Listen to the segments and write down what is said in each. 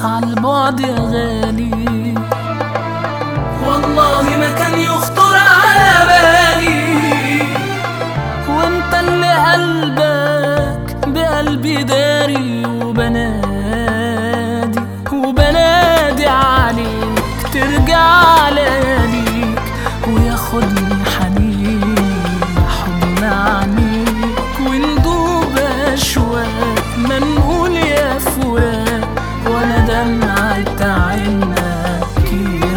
عالبعد يا غالي والله ما كان يخطر على بالي وانت اللي قلبك بقلبي داري وبنادي وبنادي عليك ترجع لياليك وياخدني حنين حضن عنيك وندوب اشواق ما نقول يا فراق ولا دمعة عينك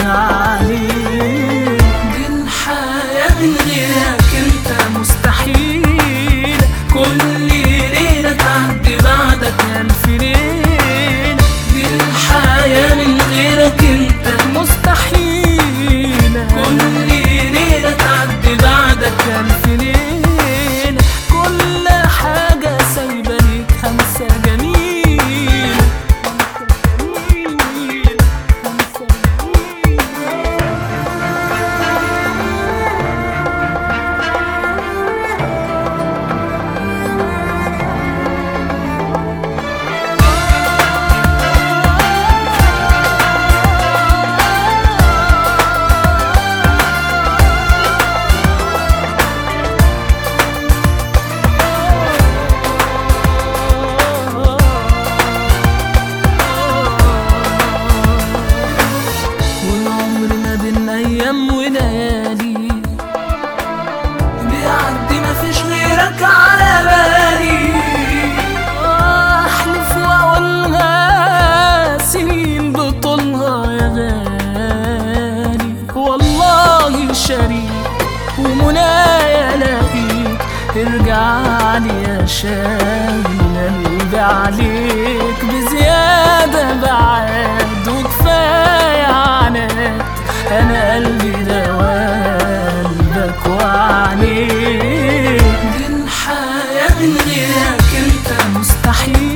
عليك دي الحياة من غيرك انت مستحيل كل ليلة تعدي بعدك ألف ليلة دي الحياة من غيرك انت مستحيل كل ليلة تعدي بعدك ألف ليلة كل حاجة سايبة ليك همسة جميلة همسة جميلة والعمر ما بين ايام وليالي بيعدي ما فيش غيرك على بالي احلف واقولها سنين بطولها يا غالي والله شريك ومنايا الاقيك ارجع لي يا شاغل قلبي عليك بزيادة بعد وكفاية عناد أنا قلبي ده قلبك وعليك دي الحياة من غيرك أنت مستحيل